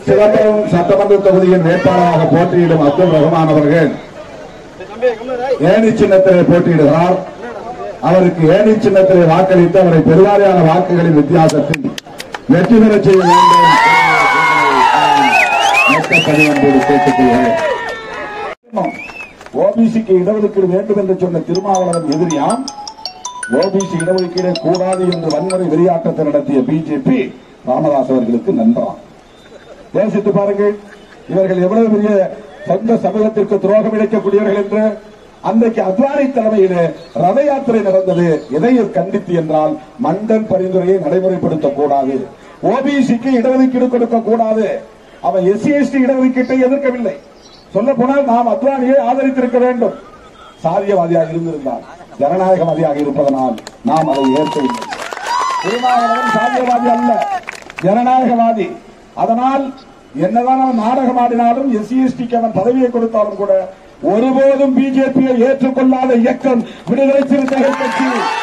சிதம்பரம் சட்டமன்ற தொகுதியின் வேட்பாளராக போட்டியிடும் அப்துல் ரஹ்மான் அவர்கள் ஏணி சின்னத்திலே போட்டியிடுகிறார் அவருக்கு ஏணி சின்னத்திலே வாக்களித்து அவரை பெருவாரியான வாக்குகளின் வித்தியாசத்தில் வெற்றி பெறச் செய்ய வேண்டும் மெத்தப்படிவன்போடு கேட்டுக்கொள்கிறேன் ஓபிசிக்கு இடஒதுக்கீடு வேண்டும் என்று சொன்ன திருமாவளவன் எதிரியாம் ஓபிசி இடஒதுக்கீடு கூடாது என்று வன்முறை வெறியாட்டத்தை நடத்திய பிஜேபி ராமதாஸ் அவர்களுக்கு நன்றாம் யோசித்து பாருங்கள் இவர்கள் எவ்வளவு பெரிய சொந்த சமூகத்திற்கு துரோகம் இழைக்கக்கூடியவர்கள் என்று அன்றைக்கு அத்வானி தலைமையிலே ரத யாத்திரை நடந்தது எதை கண்டித்து என்றால் மண்டன் பரிந்துரையை நடைமுறைப்படுத்தக் கூடாது ஓபிசிக்கு இடஒதுக்கீடு கொடுக்க கூடாது அவன் எஸ்சி எஸ்டி இடஒதுக்கீட்டை எதிர்க்கவில்லை சொல்ல போனால் நாம் அத்வானியை ஆதரித்திருக்க வேண்டும் சாதியவாதியாக இருந்திருந்தால் ஜனநாயகவாதியாக இருப்பதனால் நாம் அதை ஏற்கவில்லை திருமாவளவன் சாதியவாதி அல்ல ஜனநாயகவாதி அதனால் என்னதான் அவன் நாடகம் ஆடினாலும் எஸ்சி எஸ்டிக்கு அவன் பதவியை கொடுத்தாலும் கூட ஒருபோதும் பிஜேபியை ஏற்றுக்கொள்ளாத இயக்கம் விடுதலை சிறுத்தைகள் கட்சி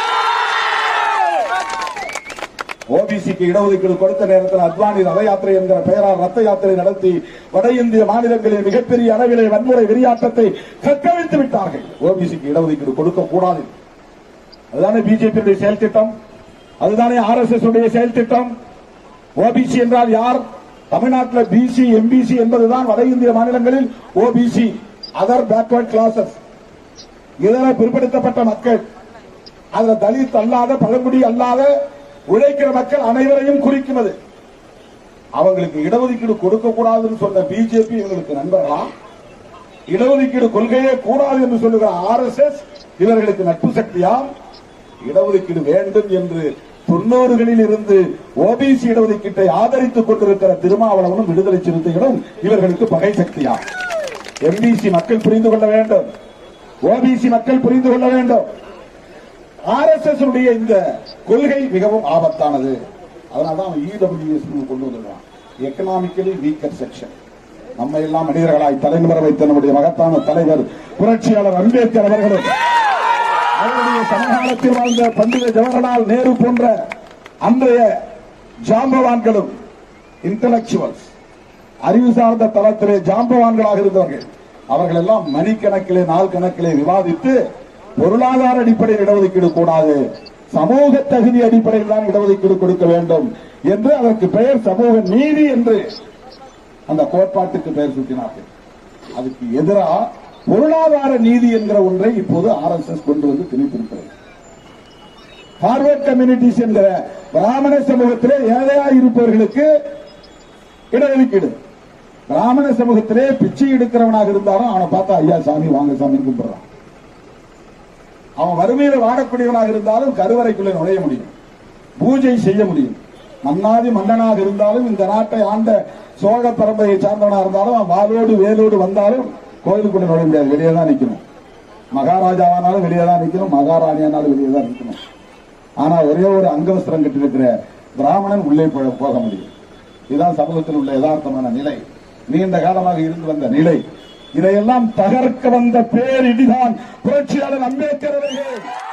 ஓபிசிக்கு இடஒதுக்கீடு கொடுத்த நேரத்தில் அத்வானி ரத யாத்திரை என்கிற பெயரால் ரத்த யாத்திரை நடத்தி வட இந்திய மாநிலங்களில் மிகப்பெரிய அளவிலே வன்முறை வெறியாட்டத்தை கட்டவிழ்த்து விட்டார்கள் ஓபிசிக்கு இடஒதுக்கீடு கொடுக்க கூடாது அதுதானே பிஜேபி செயல் திட்டம் அதுதானே ஆர் எஸ் எஸ் உடைய செயல் திட்டம் ஓபிசி என்றால் யார் தமிழ்நாட்டில் பிசி எம்பிசி என்பதுதான் வட இந்திய மாநிலங்களில் ஓபிசி அதர் பேக்வர்ட் கிளாசஸ் இதர பிற்படுத்தப்பட்ட மக்கள் அதுல தலித் அல்லாத பழங்குடி அல்லாத உழைக்கிற மக்கள் அனைவரையும் குறிக்கும் அது அவங்களுக்கு இடஒதுக்கீடு கொடுக்க கூடாதுன்னு சொன்ன பிஜேபி இவங்களுக்கு நண்பர்களா இடஒதுக்கீடு கொள்கையே கூடாது என்று சொல்லுகிற ஆர் எஸ் எஸ் இவர்களுக்கு நட்பு சக்தியா இடஒதுக்கீடு வேண்டும் என்று தொண்ணூறுகளில் இருந்து ஓபிசி இடஒதுக்கீட்டை ஆதரித்துக் கொண்டிருக்கிற திருமாவளவனும் விடுதலை சிறுத்தைகளும் இவர்களுக்கு பகை சக்தியா எம்பிசி மக்கள் புரிந்து கொள்ள வேண்டும் ஓபிசி மக்கள் புரிந்து கொள்ள வேண்டும் ஆர் எஸ் எஸ் உடைய இந்த கொள்கை மிகவும் ஆபத்தானது அதனாலதான் அவன் இடபிள்யூஎஸ் கொண்டு வந்துடுறான் எக்கனாமிக்கலி வீக்கர் செக்ஷன் நம்ம எல்லாம் மனிதர்களாய் தலைமுறை வைத்த நம்முடைய மகத்தான தலைவர் புரட்சியாளர் அம்பேத்கர் அவர்களும் அவருடைய சமகாலத்தில் வாழ்ந்த பண்டித ஜவஹர்லால் நேரு போன்ற அன்றைய ஜாம்பவான்களும் இன்டலெக்சுவல்ஸ் அறிவு சார்ந்த தளத்திலே ஜாம்பவான்களாக இருந்தவர்கள் அவர்கள் எல்லாம் மணிக்கணக்கிலே நாள் கணக்கிலே விவாதித்து பொருளாதார அடிப்படையில் இடஒதுக்கீடு கூடாது சமூக தகுதி அடிப்படையில் தான் இடஒதுக்கீடு கொடுக்க வேண்டும் என்று அதற்கு பெயர் சமூக நீதி என்று அந்த கோட்பாட்டுக்கு பெயர் சூட்டினார்கள் அதுக்கு எதிராக பொருளாதார நீதி என்கிற ஒன்றை இப்போது ஆர் எஸ் எஸ் கொண்டு வந்து திணித்திருக்கிறது ஃபார்வர்ட் கம்யூனிட்டிஸ் என்கிற பிராமண சமூகத்திலே ஏழையா இருப்பவர்களுக்கு இடஒதுக்கீடு பிராமண சமூகத்திலே பிச்சை எடுக்கிறவனாக இருந்தாலும் அவனை பார்த்தா ஐயா சாமி வாங்க சாமி கும்பிடுறான் அவன் வறுமையில வாடக்கூடியவனாக இருந்தாலும் கருவறைக்குள்ளே நுழைய முடியும் பூஜை செய்ய முடியும் மன்னாதி மன்னனாக இருந்தாலும் இந்த நாட்டை ஆண்ட சோழ பரம்பரையை சார்ந்தவனாக இருந்தாலும் அவன் வாளோடு வேலோடு வந்தாலும் கோயிலுக்குள்ள நுழைய முடியாது வெளியே தான் நிக்கணும் மகாராஜாவானாலும் வெளியே தான் நிக்கணும் மகாராணியானாலும் வெளியே தான் நிக்கணும் ஆனா ஒரே ஒரு அங்கவஸ்திரம் கட்டிருக்கிற பிராமணன் உள்ளே போக- போக முடியும் இதுதான் சமூகத்தில் உள்ள யதார்த்தமான நிலை நீண்ட காலமாக இருந்து வந்த நிலை இதையெல்லாம் தகர்க்க வந்த பேரிடிதான் புரட்சியாளர் அம்பேத்கர் அவர்கள்